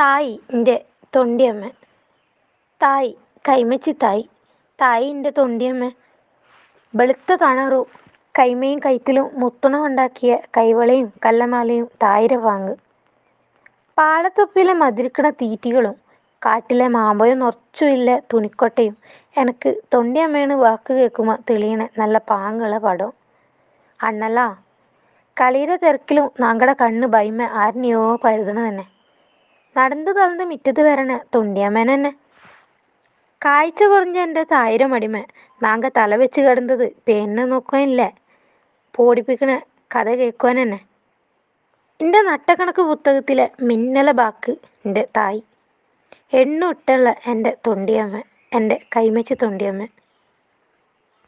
തായി എൻ്റെ തൊണ്ടിയമ്മ തായി കൈമച്ചി തായി തായി എൻ്റെ തൊണ്ടിയമ്മ വെളുത്ത തണറു കൈമയും കൈത്തിലും മുത്തുണ കൊണ്ടാക്കിയ കൈവളയും കല്ലമാലയും തായിര വാങ്ങ് പാളത്തൊപ്പിയിലെ മതിരിക്കണ തീറ്റികളും കാട്ടിലെ മാമ്പഴം നിറച്ചുമില്ല തുണിക്കൊട്ടയും എനക്ക് തൊണ്ടിയമ്മേണ് വാക്ക് കേൾക്കുമ്പോൾ തെളിയണ നല്ല പാങ്ങുള്ള പടം അണ്ണല്ലാ കളിയുടെ തിരക്കിലും നാങ്കടെ കണ്ണ് ഭയമ ആരിനെയോ പരുതണ തന്നെ നടந்து തളർന്ന് മിറ്റത്ത് വരണ തൊണ്ടിയമ്മേന തന്നെ കാഴ്ച കുറഞ്ഞ എൻ്റെ തായിരം അടിമ നാങ്ക തല വെച്ച് കിടന്നത് പേന്നെ നോക്കാനില്ല പോടിപ്പിക്കണ കഥ കേൾക്കുവാൻ തന്നെ എൻ്റെ നട്ടക്കണക്ക് പുസ്തകത്തിലെ മിന്നല ബാക്ക് എൻ്റെ തായി എണ്ണുട്ടുള്ള എൻ്റെ തൊണ്ടിയമ്മ എൻ്റെ കൈമച്ചി തൊണ്ടിയമ്മ